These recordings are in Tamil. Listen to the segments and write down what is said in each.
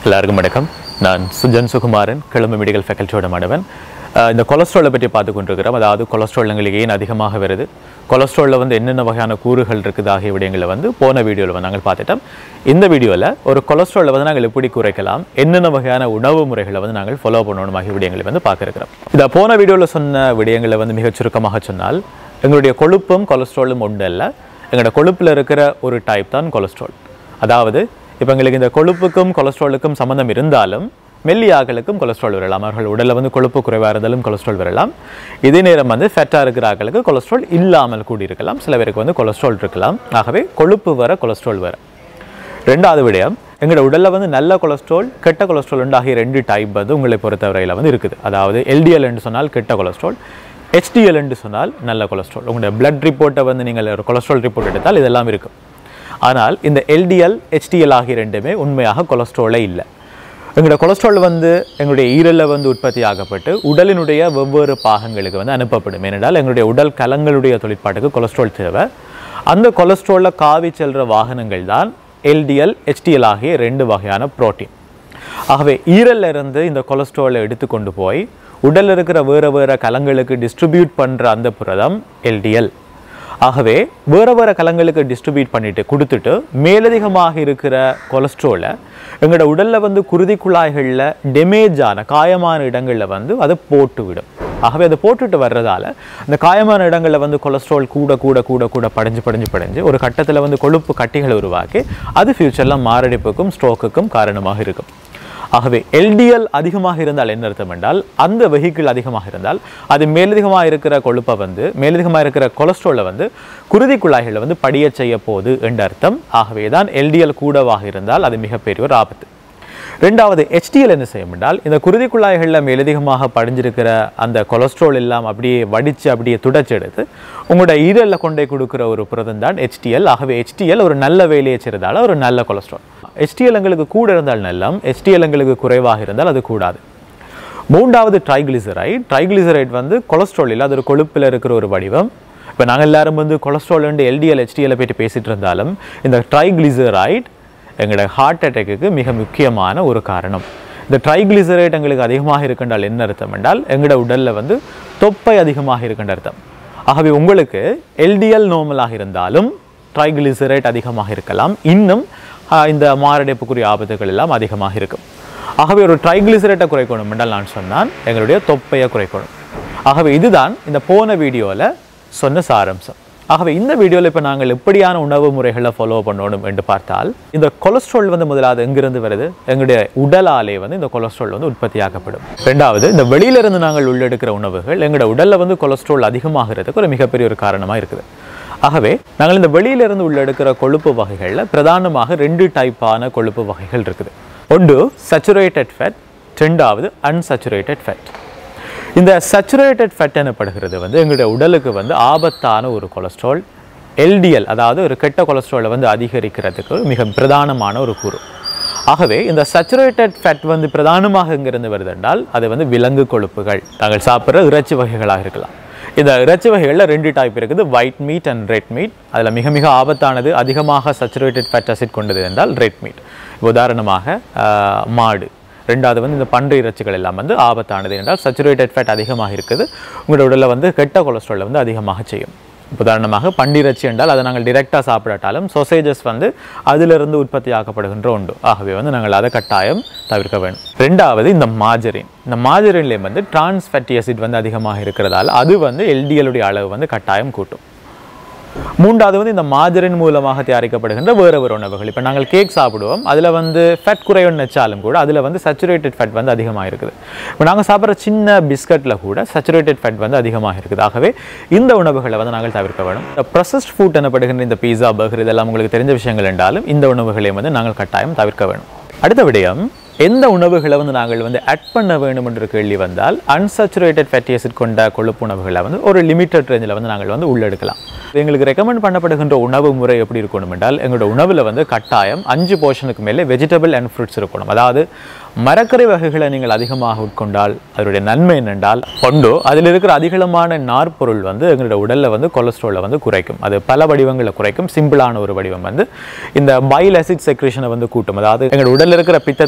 எல்லாருக்கும் வணக்கம் நான் சுஜன் சுகுமாரன் கிளம்பு மெடிக்கல் ஃபேக்கல்ட்டியோட மாணவன் அஹ் இந்த கொலஸ்ட்ராலை பற்றி பார்த்து கொண்டிருக்கிறோம் அதாவது கொலஸ்ட்ரால் எங்களுக்கு ஏன் அதிகமாக வருது கொலஸ்ட்ராலில் வந்து என்னென்ன வகையான கூறுகள் இருக்குது ஆகிய விடயங்களை வந்து போன வீடியோவில் வந்து நாங்கள் பார்த்துட்டோம் இந்த வீடியோவில் ஒரு கொலஸ்ட்ராலை வந்து நாங்கள் எப்படி குறைக்கலாம் என்னென்ன வகையான உணவு முறைகளை வந்து நாங்கள் ஃபாலோ பண்ணணும் ஆகிய விடயங்களை வந்து பார்க்க இருக்கிறோம் இதை போன வீடியோவில் சொன்ன விடயங்களை வந்து மிகச் சுருக்கமாக சொன்னால் எங்களுடைய கொழுப்பும் கொலஸ்ட்ராலும் ஒன்று அல்ல எங்களோட கொழுப்பில் இருக்கிற ஒரு டைப் தான் கொலஸ்ட்ரால் அதாவது இப்போ எங்களுக்கு இந்த கொழுப்புக்கும் கொலஸ்ட்ராலுக்கும் சம்மந்தம் இருந்தாலும் மெல்லியாக்களுக்கும் கொலஸ்ட்ரால் வரலாம் அவர்கள் உடலில் வந்து கொழுப்பு குறைவாக இருந்தாலும் கொலஸ்ட்ரால் வரலாம் இதே நேரம் வந்து ஃபேட்டாக இருக்கிற ஆக்களுக்கு கொலஸ்ட்ரால் இல்லாமல் கூடி இருக்கலாம் சில பேருக்கு வந்து கொலஸ்ட்ரால் இருக்கலாம் ஆகவே கொழுப்பு வர கொலஸ்ட்ரால் வர ரெண்டாவது விடயம் எங்களோட உடலில் வந்து நல்ல கொலஸ்ட்ரால் கெட்ட கொலஸ்ட்ரால் ஆகிய ரெண்டு டைப் வந்து உங்களை பொறுத்தவரையில் வந்து இருக்குது அதாவது எல்டிஎல் என்று சொன்னால் கெட்ட கொலஸ்ட்ரால் HDL என்று சொன்னால் நல்ல கொலஸ்ட்ரால் உங்களுடைய பிளட் ரிப்போர்ட்டை வந்து நீங்கள் ஒரு கொலஸ்ட்ரால் ரிப்போர்ட் எடுத்தால் இதெல்லாம் இருக்கும் ஆனால் இந்த எல்டிஎல் HDL ஆகிய ரெண்டுமே உண்மையாக கொலஸ்ட்ராலே இல்லை எங்களோட கொலஸ்ட்ரால் வந்து எங்களுடைய ஈரலில் வந்து உற்பத்தி ஆகப்பட்டு உடலினுடைய வெவ்வேறு பாகங்களுக்கு வந்து அனுப்பப்படும் ஏனென்றால் எங்களுடைய உடல் கலங்களுடைய தொழிற்பாட்டுக்கு கொலஸ்ட்ரால் தேவை அந்த கொலஸ்ட்ராலில் காவி செல்கிற வாகனங்கள் தான் எல்டிஎல் HDL ஆகிய ரெண்டு வகையான புரோட்டீன் ஆகவே ஈரல்ல இருந்து இந்த கொலஸ்ட்ராலை எடுத்துக்கொண்டு போய் உடல்ல இருக்கிற வேறு வேறு கலங்களுக்கு டிஸ்ட்ரிபியூட் பண்ணுற அந்த புரதம் எல்டிஎல் ஆகவே வேறு வேறு கலங்களுக்கு டிஸ்ட்ரிபியூட் பண்ணிட்டு கொடுத்துட்டு மேலதிகமாக இருக்கிற கொலஸ்ட்ரோலை எங்களோட உடலில் வந்து குருதி குழாய்களில் டெமேஜ் ஆன காயமான இடங்களில் வந்து அதை போட்டு விடும் ஆகவே அதை போட்டுட்டு வர்றதால அந்த காயமான இடங்களில் வந்து கொலஸ்ட்ரால் கூட கூட கூட கூட படைஞ்சு படைஞ்சு படைஞ்சு ஒரு கட்டத்தில் வந்து கொழுப்பு கட்டிகளை உருவாக்கி அது ஃப்யூச்சரில் மாரடைப்புக்கும் ஸ்ட்ரோக்குக்கும் காரணமாக இருக்கும் ஆகவே எல்டிஎல் அதிகமாக இருந்தால் என்ன அர்த்தம் என்றால் அந்த வெஹிக்கிள் அதிகமாக இருந்தால் அது மேலதிகமாக இருக்கிற கொழுப்பை வந்து மேலதிகமாக இருக்கிற கொலஸ்ட்ராலை வந்து குருதி குழாய்களில் வந்து படியச் செய்ய போகுது என்ற அர்த்தம் ஆகவே தான் எல்டிஎல் கூடவாக இருந்தால் அது மிகப்பெரிய ஒரு ஆபத்து ரெண்டாவது HDL என்ன செய்யும் என்றால் இந்த குருதி குழாய்களில் மேலதிகமாக படிஞ்சிருக்கிற அந்த கொலஸ்ட்ரால் எல்லாம் அப்படியே வடித்து அப்படியே துடைச்சு எடுத்து உங்களோட ஈரலில் கொண்டே கொடுக்குற ஒரு புரதம் தான் HDL ஆகவே HDL ஒரு நல்ல வேலையை செய்கிறதால ஒரு நல்ல கொலஸ்ட்ரால் HDL எங்களுக்கு கூட இருந்தால் நல்லம் HDL எங்களுக்கு குறைவாக இருந்தால் அது கூடாது மூன்றாவது ட்ரைகிளிசரைட் ட்ரைகிளிசரைட் வந்து கொலஸ்ட்ரால் இல்லை அது ஒரு கொழுப்பில் இருக்கிற ஒரு வடிவம் இப்போ நாங்கள் எல்லாரும் வந்து கொலஸ்ட்ரால் அண்ட் எல்டிஎல் HDL பற்றி பேசிட்டு இருந்தாலும் இந்த ட்ரைகிளிசரைட் எங்களோட ஹார்ட் அட்டாக்கு மிக முக்கியமான ஒரு காரணம் இந்த ட்ரைகிளிசரைட் எங்களுக்கு அதிகமாக இருக்கின்றால் என்ன அர்த்தம் என்றால் எங்களோட உடலில் வந்து தொப்பை அதிகமாக இருக்கின்ற அர்த்தம் ஆகவே உங்களுக்கு எல்டிஎல் நோமலாக இருந்தாலும் ட்ரைகிளிசரைட் அதிகமாக இருக்கலாம் இன்னும் ஆஹ், இந்த மாரடைப்புக்குரிய ஆபத்துகள் எல்லாம் அதிகமாக இருக்கும் ஆகவே ஒரு ட்ரைகிளிசரைட்டை குறைக்கணும் என்றால் நான் சொன்னான் எங்களுடைய தொப்பையை குறைக்கணும் ஆகவே இதுதான் இந்த போன வீடியோவில் சொன்ன சாராம்சம் ஆகவே இந்த வீடியோவில் இப்போ நாங்கள் எப்படியான உணவு முறைகளை ஃபாலோ பண்ணணும் என்று பார்த்தால் இந்த கொலஸ்ட்ரால் வந்து முதலாவது எங்கிருந்து வருது எங்களுடைய உடலாலே வந்து இந்த கொலஸ்ட்ரால் வந்து உற்பத்தியாக்கப்படும் ரெண்டாவது இந்த வெளியிலிருந்து நாங்கள் உள்ளெடுக்கிற உணவுகள் எங்களோட உடலில் வந்து கொலஸ்ட்ரால் அதிகமாகிறதுக்கு ஒரு மிகப்பெரிய ஒரு காரணமாக இருக்குது ஆகவே நாங்கள் இந்த வெளியிலிருந்து உள்ளெடுக்கிற கொழுப்பு வகைகளில் பிரதானமாக ரெண்டு டைப்பான கொழுப்பு வகைகள் இருக்குது ஒன்று சச்சுரேட்டட் ஃபேட் ரெண்டாவது அன்சச்சுரேட்டட் ஃபேட் இந்த சச்சுரேட்டட் ஃபேட் எனப்படுகிறது வந்து எங்களுடைய உடலுக்கு வந்து ஆபத்தான ஒரு கொலஸ்ட்ரால் எல்டிஎல் அதாவது ஒரு கெட்ட கொலஸ்ட்ராலை வந்து அதிகரிக்கிறதுக்கு மிக பிரதானமான ஒரு கூறு ஆகவே இந்த சச்சுரேட்டட் ஃபேட் வந்து பிரதானமாக எங்கிருந்து வருது என்றால் அது வந்து விலங்கு கொழுப்புகள் நாங்கள் சாப்பிட்ற இறைச்சி வகைகளாக இருக்கலாம் இந்த இறைச்சி வகைகளில் ரெண்டு டைப் இருக்குது white meat and red meat அதில் மிக மிக ஆபத்தானது அதிகமாக சச்சுரேட்டட் ஃபேட் அசிட் கொண்டது என்றால் ரெட் மீட் உதாரணமாக ஆஹ், மாடு ரெண்டாவது வந்து இந்த பன்றி இறைச்சிகள் எல்லாம் வந்து ஆபத்தானது என்றால் சச்சுரேட்டட் ஃபேட் அதிகமாக இருக்குது உங்களோட உடலில் வந்து கெட்ட கொலஸ்ட்ரால் வந்து அதிகமாக செய்யும் உதாரணமாக பண்டிறைச்சி என்றால் அதை நாங்கள் டிரெக்டாக சாப்பிடாட்டாலும் சொசேஜஸ் வந்து அதிலிருந்து உற்பத்தி ஆக்கப்படுகின்ற உண்டு ஆகவே வந்து நாங்கள் அதை கட்டாயம் தவிர்க்க வேண்டும் ரெண்டாவது இந்த மாஜரின் இந்த மாஜரின்லேயும் வந்து டிரான்ஸ் ஃபேட்டி ஆசிட் வந்து அதிகமாக இருக்கிறதால அது வந்து எல்டிஎலுடைய அளவு வந்து கட்டாயம் கூட்டும் மூன்றாவது வந்து இந்த மாஜரின் மூலமாக தயாரிக்கப்படுகின்ற வேறு வேறு உணவுகள் இப்போ நாங்கள் கேக் சாப்பிடுவோம் அதில் வந்து ஃபேட் குறைவுன்னு வச்சாலும் கூட அதில் வந்து சச்சுரேட்டட் ஃபேட் வந்து அதிகமாக இருக்குது இப்போ நாங்கள் சாப்பிட்ற சின்ன பிஸ்கட்டில் கூட சச்சுரேட்டட் ஃபேட் வந்து அதிகமாக இருக்குது ஆகவே இந்த உணவுகளை வந்து நாங்கள் தவிர்க்க வேண்டும் இந்த ப்ரொசஸ்ட் ஃபுட் எனப்படுகின்ற இந்த பீஸா பர்கர் இதெல்லாம் உங்களுக்கு தெரிஞ்ச விஷயங்கள் என்றாலும் இந்த உணவுகளையும் வந்து நாங்கள் கட்டாயம் தவிர்க்க வேண்டும் அடுத்த விடயம் எந்த உணவுகளை வந்து நாங்கள் வந்து ஆட் பண்ண வேண்டும் என்ற கேள்வி வந்தால் அன்சச்சுரேட்டட் ஃபேட்டி ஆசிட் கொண்ட கொழுப்பு உணவுகளை வந்து ஒரு லிமிட்டட் ரேஞ்சில் வந்து நாங்கள் வந்து உள்ளெடுக்கலாம் எங்களுக்கு ரெக்கமெண்ட் பண்ணப்படுகின்ற உணவு முறை எப்படி இருக்கணும் என்றால் எங்களோட உணவில் வந்து கட்டாயம் அஞ்சு போர்ஷனுக்கு மேலே வெஜிடபிள் அண்ட் ஃப்ரூட்ஸ் இருக்கணும் அதாவது மரக்கறி வகைகளை நீங்கள் அதிகமாக உட்கொண்டால் அதனுடைய நன்மை என்னென்றால் ஒன்று அதில் இருக்கிற அதிகளமான நார்ப்பொருள் வந்து எங்களோட உடலில் வந்து கொலஸ்ட்ராலை வந்து குறைக்கும் அது பல வடிவங்களை குறைக்கும் சிம்பிளான ஒரு வடிவம் வந்து இந்த பைல் அசிட் செக்ரேஷனை வந்து கூட்டும் அதாவது எங்களோட உடலில் இருக்கிற பித்தத்தை வந்து ரிமூவ்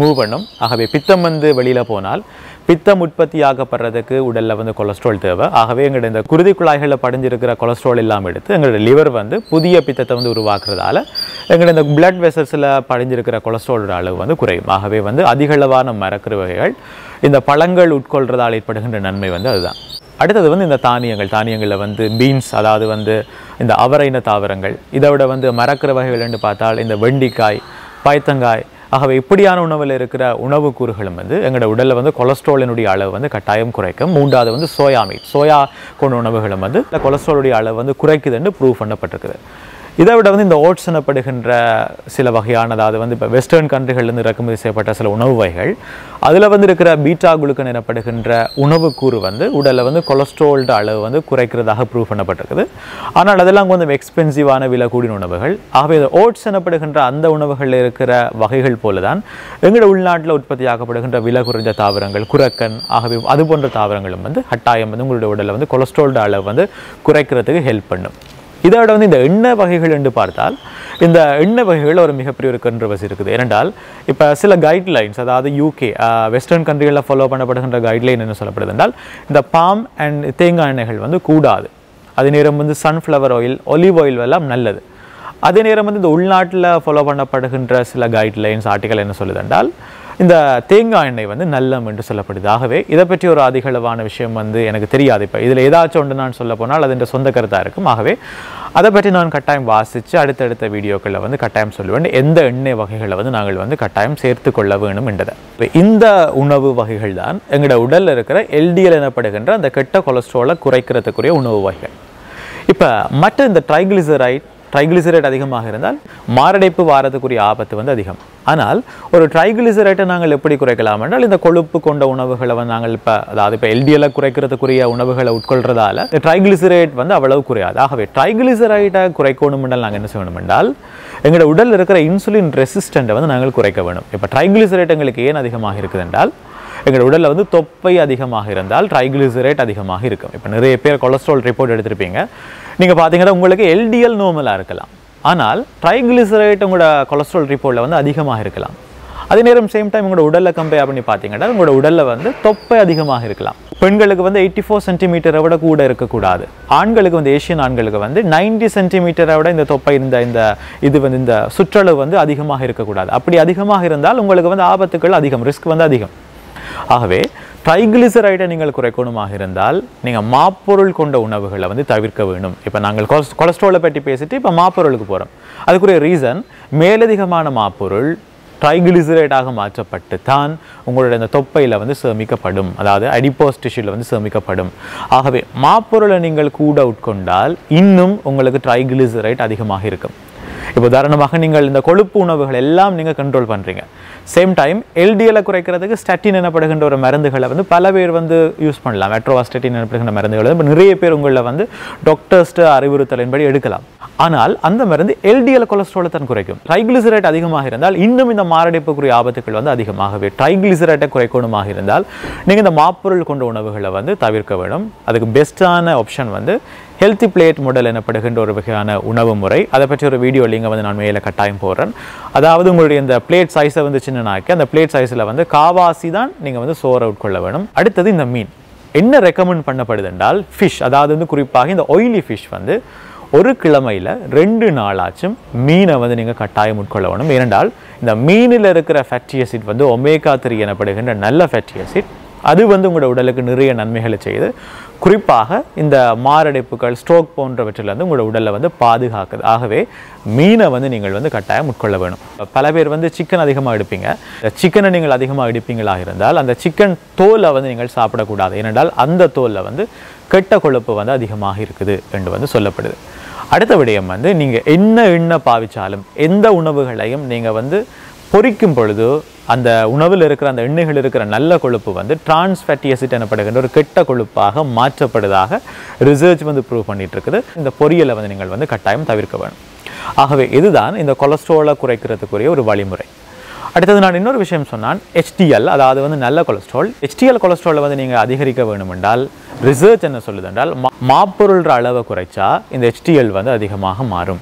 ரிமூவ் பண்ணும் ஆகவே பித்தம் வந்து வெளியில் போனால் பித்தம் உற்பத்தியாகப்படுறதுக்கு உடலில் வந்து கொலஸ்ட்ரால் தேவை ஆகவே எங்களோட இந்த குருதி குழாய்களில் படிஞ்சிருக்கிற கொலஸ்ட்ரால் எல்லாம் எடுத்து எங்களோட லிவர் வந்து புதிய பித்தத்தை வந்து உருவாக்குறதால எங்களோட இந்த பிளட் வெசல்ஸில் படிஞ்சிருக்கிற கொலஸ்ட்ராலோட அளவு வந்து குறையும் ஆகவே வந்து அதிக அளவான மரக்கரு வகைகள் இந்த பழங்கள் உட்கொள்றதால் ஏற்படுகின்ற நன்மை வந்து அதுதான் அடுத்தது வந்து இந்த தானியங்கள் தானியங்களில் வந்து பீன்ஸ் அதாவது வந்து இந்த அவரை இன தாவரங்கள் இதை விட வந்து மரக்கரு வகைகள்னு பார்த்தால் இந்த வெண்டிக்காய் பயத்தங்காய் ஆகவே இப்படியான உணவில் இருக்கிற உணவு கூறுகளும் வந்து எங்களோட உடலில் வந்து கொலஸ்ட்ராலினுடைய அளவு வந்து கட்டாயம் குறைக்கும் மூன்றாவது வந்து சோயா மீட் சோயா கொண்ட உணவுகளும் வந்து இந்த கொலஸ்ட்ராலுடைய அளவு வந்து குறைக்குதுன்னு ப்ரூவ் பண்ணப்பட்டிருக்குது இதை விட வந்து இந்த ஓட்ஸ் எனப்படுகின்ற சில வகையான அதாவது வந்து இப்போ வெஸ்டர்ன் கண்ட்ரிகள்லேருந்து இறக்குமதி செய்யப்பட்ட சில உணவு வகைகள் அதில் வந்து இருக்கிற பீட்டா குளுக்கன் எனப்படுகின்ற உணவு கூறு வந்து உடலில் வந்து கொலஸ்ட்ரால்ட அளவு வந்து குறைக்கிறதாக ப்ரூவ் பண்ணப்பட்டிருக்குது ஆனால் அதெல்லாம் கொஞ்சம் எக்ஸ்பென்சிவான விலை கூடின உணவுகள் ஆகவே இந்த ஓட்ஸ் எனப்படுகின்ற அந்த உணவுகளில் இருக்கிற வகைகள் போல தான் எங்களோட உள்நாட்டில் உற்பத்தியாக்கப்படுகின்ற விலை குறைந்த தாவரங்கள் குரக்கன் ஆகவே அது போன்ற தாவரங்களும் வந்து கட்டாயம் வந்து உங்களுடைய உடலில் வந்து கொலஸ்ட்ரால்ட அளவு வந்து குறைக்கிறதுக்கு ஹெல்ப் பண்ணும் இதை விட வந்து இந்த எண்ணெய் வகைகள் என்று பார்த்தால் இந்த எண்ணெய் வகைகள் ஒரு மிகப்பெரிய ஒரு கன்ட்ரவர்சி இருக்குது ஏனென்றால் இப்போ சில கைட்லைன்ஸ் அதாவது யூகே வெஸ்டர்ன் கண்ட்ரிகளில் ஃபாலோ பண்ணப்படுகின்ற கைட்லைன் என்ன சொல்லப்படுது என்றால் இந்த பாம் அண்ட் தேங்காய் எண்ணெய்கள் வந்து கூடாது அதே நேரம் வந்து சன்ஃப்ளவர் ஆயில் ஒலிவ் ஆயில் எல்லாம் நல்லது அதே நேரம் வந்து இந்த உள்நாட்டில் ஃபாலோ பண்ணப்படுகின்ற சில கைட்லைன்ஸ் ஆர்டிக்கல் என்ன சொல்லுது என்றால் இந்த தேங்காய் எண்ணெய் வந்து நல்லம் என்று சொல்லப்படுது ஆகவே இதை பற்றி ஒரு அதிகளவான விஷயம் வந்து எனக்கு தெரியாது இப்போ இதில் ஏதாச்சும் ஒன்று நான் சொல்ல போனால் அது என்ற சொந்த கருத்தாக இருக்கும் ஆகவே அதை பற்றி நான் கட்டாயம் வாசித்து அடுத்தடுத்த வீடியோக்களில் வந்து கட்டாயம் சொல்லுவேன் எந்த எண்ணெய் வகைகளை வந்து நாங்கள் வந்து கட்டாயம் சேர்த்து கொள்ள வேணும் என்றதை இப்ப இந்த உணவு வகைகள் தான் எங்களோட உடலில் இருக்கிற எல்டிஎல் எனப்படுகின்ற அந்த கெட்ட கொலஸ்ட்ராலை குறைக்கிறதுக்குரிய உணவு வகைகள் இப்போ மற்ற இந்த ட்ரைகிளிசரைட் ட்ரைகிளிசரைட் அதிகமாக இருந்தால் மாரடைப்பு வாரத்துக்குரிய ஆபத்து வந்து அதிகம் ஆனால் ஒரு ட்ரைகிளிசரைட்டை நாங்கள் எப்படி குறைக்கலாம் என்றால் இந்த கொழுப்பு கொண்ட உணவுகளை வந்து நாங்கள் இப்போ அதாவது இப்போ எல்டிஎல்லை குறைக்கிறதுக்குரிய உணவுகளை உட்கொள்றதால இந்த ட்ரைகிளிசரைட் வந்து அவ்வளவு குறையாது ஆகவே ட்ரைகிளிசரைட்டை குறைக்கணும் என்றால் நாங்கள் என்ன செய்யணும் என்றால் எங்களோட உடலில் இருக்கிற இன்சுலின் ரெசிஸ்டண்ட்டை வந்து நாங்கள் குறைக்க வேணும் இப்போ ட்ரைகிளிசரைட் எங்களுக்கு ஏன் அதிகமாக இருக்குது என்றால் எங்களோட உடலில் வந்து தொப்பை அதிகமாக இருந்தால் ட்ரைகிளிசரைட் அதிகமாக இருக்கும் இப்போ நிறைய பேர் கொலஸ்ட்ரால் ரிப்போர்ட் எடுத்திருப்பீங்க நீங்கள் பார்த்தீங்கன்னா உங்களுக்கு எல்டிஎல் நோமலாக இருக்கலாம் ஆனால் ட்ரைகிளிசரைட் உங்களோட கொலஸ்ட்ரால் ரிப்போர்ட்டில் வந்து அதிகமாக இருக்கலாம் அதே நேரம் சேம் டைம் உங்களோட உடலில் கம்பேர் பண்ணி பார்த்தீங்கன்னா உங்களோட உடலில் வந்து தொப்பை அதிகமாக இருக்கலாம் பெண்களுக்கு வந்து எயிட்டி ஃபோர் சென்டிமீட்டரை விட கூட இருக்கக்கூடாது ஆண்களுக்கு வந்து ஏஷியன் ஆண்களுக்கு வந்து நைன்டி சென்டிமீட்டரை விட இந்த தொப்பை இந்த இந்த இது வந்து இந்த சுற்றளவு வந்து அதிகமாக இருக்கக்கூடாது அப்படி அதிகமாக இருந்தால் உங்களுக்கு வந்து ஆபத்துக்கள் அதிகம் ரிஸ்க் வந்து அதிகம் ஆகவே ட்ரைகிளிசரைடை நீங்கள் குறைக்கணுமாக இருந்தால் நீங்கள் மாப்பொருள் கொண்ட உணவுகளை வந்து தவிர்க்க வேணும் இப்போ நாங்கள் கொலஸ் கொலஸ்ட்ராலை பற்றி பேசிட்டு இப்போ மாப்பொருளுக்கு போகிறோம் அதுக்குரிய ரீசன் மேலதிகமான மாப்பொருள் ட்ரைகிளிசரைடாக மாற்றப்பட்டு தான் உங்களுடைய இந்த தொப்பையில் வந்து சேமிக்கப்படும் அதாவது அடிப்போஸ் டிஷ்யூவில் வந்து சேமிக்கப்படும் ஆகவே மாப்பொருளை நீங்கள் கூட உட்கொண்டால் இன்னும் உங்களுக்கு ட்ரைகிளிசரைட் அதிகமாக இருக்கும் இப்போ உதாரணமாக நீங்கள் இந்த கொழுப்பு உணவுகள் எல்லாம் நீங்கள் கண்ட்ரோல் பண்ணுறீங்க சேம் டைம் எல்டிஎலை குறைக்கிறதுக்கு ஸ்டட்டின் எனப்படுகின்ற ஒரு மருந்துகளை வந்து பல பேர் வந்து யூஸ் பண்ணலாம் மெட்ரோவாஸ்டட்டின் எனப்படுகின்ற மருந்துகளை இப்போ நிறைய பேர் உங்களில் வந்து டாக்டர்ஸ்ட்டு அறிவுறுத்தலின்படி எடுக்கலாம் ஆனால் அந்த மருந்து எல்டிஎல் கொலஸ்ட்ராலை தான் குறைக்கும் ட்ரைகிளிசரைட் அதிகமாக இருந்தால் இன்னும் இந்த மாரடைப்புக்குரிய ஆபத்துக்கள் வந்து அதிகமாகவே ட்ரைகிளிசரைட்டை குறைக்கணுமாக இருந்தால் நீங்கள் இந்த மாப்பொருள் கொண்ட உணவுகளை வந்து தவிர்க்க வேணும் அதுக்கு பெஸ்ட்டான ஆப்ஷன் வந்து ஹெல்த்தி பிளேட் மாடல் எனப்படுகின்ற ஒரு வகையான உணவு முறை அதை பற்றி ஒரு வீடியோ லிங்கை வந்து நான் மேலே கட்டாயம் போடுறேன் அதாவது உங்களுடைய இந்த பிளேட் சைஸை வந்து சின்னனாக்கி அந்த பிளேட் சைஸில் வந்து காவாசி தான் நீங்கள் வந்து சோறை உட்கொள்ள வேணும் அடுத்தது இந்த மீன் என்ன ரெக்கமெண்ட் பண்ணப்படுது என்றால் ஃபிஷ் அதாவது வந்து குறிப்பாக இந்த ஆயிலி ஃபிஷ் வந்து ஒரு கிழமையில் ரெண்டு நாளாச்சும் மீனை வந்து நீங்கள் கட்டாயம் உட்கொள்ள வேணும் ஏனென்றால் இந்த மீனில் இருக்கிற ஃபேட்டி அசிட் வந்து ஒமேகா த்ரீ எனப்படுகின்ற நல்ல ஃபேட்டி அசிட் அது வந்து உங்களோட உடலுக்கு நிறைய நன்மைகளை செய்யுது குறிப்பாக இந்த மாரடைப்புகள் ஸ்ட்ரோக் போன்றவற்றிலிருந்து உங்களோட உடலை வந்து பாதுகாக்குது ஆகவே மீனை வந்து நீங்கள் வந்து கட்டாயம் உட்கொள்ள வேணும் பல பேர் வந்து சிக்கன் அதிகமாக எடுப்பீங்க சிக்கனை நீங்கள் அதிகமாக எடுப்பீங்களாக இருந்தால் அந்த சிக்கன் தோலை வந்து நீங்கள் சாப்பிடக்கூடாது ஏனென்றால் அந்த தோலில் வந்து கெட்ட கொழுப்பு வந்து அதிகமாக இருக்குது என்று வந்து சொல்லப்படுது அடுத்த விடயம் வந்து நீங்கள் என்ன எண்ணெய் பாவிச்சாலும் எந்த உணவுகளையும் நீங்கள் வந்து பொரிக்கும் பொழுது அந்த உணவில் இருக்கிற அந்த எண்ணெய்கள் இருக்கிற நல்ல கொழுப்பு வந்து டிரான்ஸ் ஃபேட்டி அசிட் எனப்படுகின்ற ஒரு கெட்ட கொழுப்பாக மாற்றப்படுவதாக ரிசர்ச் வந்து ப்ரூவ் பண்ணிட்டு இருக்குது இந்த பொரியலை வந்து நீங்கள் வந்து கட்டாயம் தவிர்க்க வேணும் ஆகவே இதுதான் இந்த கொலஸ்ட்ராலை குறைக்கிறதுக்குரிய ஒரு வழிமுறை அடுத்தது நான் இன்னொரு விஷயம் சொன்னான் HDL அதாவது வந்து நல்ல கொலஸ்ட்ரால் HDL கொலஸ்ட்ராலை வந்து நீங்கள் அதிகரிக்க வேணும் என்றால் ரிசர்ச் என்ன சொல்லுது என்றால் மா- மாப்பொருள்ற அளவை குறைச்சா இந்த HDL வந்து அதிகமாக மாறும்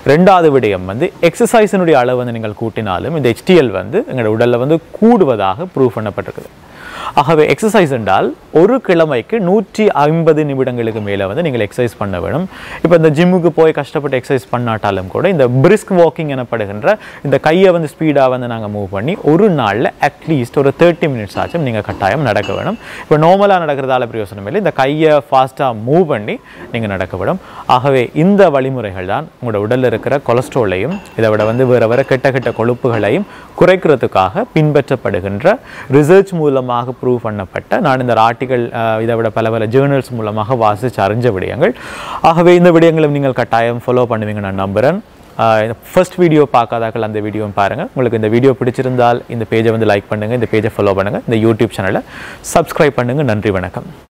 ரெண்டாவது விடயம் வந்து எக்ஸசைஸினுடைய அளவு வந்து நீங்கள் கூட்டினாலும் இந்த HDL வந்து எங்களோட உடலில் வந்து கூடுவதாக ப்ரூவ் பண்ணப்பட்டிருக்குது ஆகவே எக்ஸசைஸ் என்றால் ஒரு கிழமைக்கு நூற்றி ஐம்பது நிமிடங்களுக்கு மேலே வந்து நீங்கள் எக்ஸசைஸ் பண்ண வேணும் இப்போ இந்த ஜிம்முக்கு போய் கஷ்டப்பட்டு எக்ஸசைஸ் பண்ணாட்டாலும் கூட இந்த பிரிஸ்க் வாக்கிங் எனப்படுகின்ற இந்த கையை வந்து ஸ்பீடாக வந்து நாங்கள் மூவ் பண்ணி ஒரு நாளில் அட்லீஸ்ட் ஒரு தேர்ட்டி மினிட்ஸ் ஆச்சும் நீங்கள் கட்டாயம் நடக்க வேணும் இப்போ நார்மலாக நடக்கிறதால பிரயோசனம் இல்லை இந்த கையை ஃபாஸ்ட்டாக மூவ் பண்ணி நீங்கள் நடக்க வேணும் ஆகவே இந்த வழிமுறைகள் தான் உங்களோட உடலில் இருக்கிற கொலஸ்ட்ராலையும் இதை விட வந்து வேறு வேறு கெட்ட கெட்ட கொழுப்புகளையும் குறைக்கிறதுக்காக பின்பற்றப்படுகின்ற ரிசர்ச் மூலமாக ப்ரூவ் பண்ணப்பட்ட நான் இந்த ஆர்டிகல் இதை விட பல பல ஜேர்னல்ஸ் மூலமாக வாசித்து அறிஞ்ச விடயங்கள் ஆகவே இந்த விடயங்களும் நீங்கள் கட்டாயம் ஃபாலோ பண்ணுவீங்க நான் நம்புகிறேன் ஃபர்ஸ்ட் வீடியோ பார்க்காதாக்கள் அந்த வீடியோவும் பாருங்கள் உங்களுக்கு இந்த வீடியோ பிடிச்சிருந்தால் இந்த பேஜை வந்து லைக் பண்ணுங்கள் இந்த பேஜை ஃபாலோ பண்ணுங்கள் இந்த யூடியூப் சேனலை சப்ஸ்கிரைப் பண்ணுங்கள் நன்றி வணக்கம்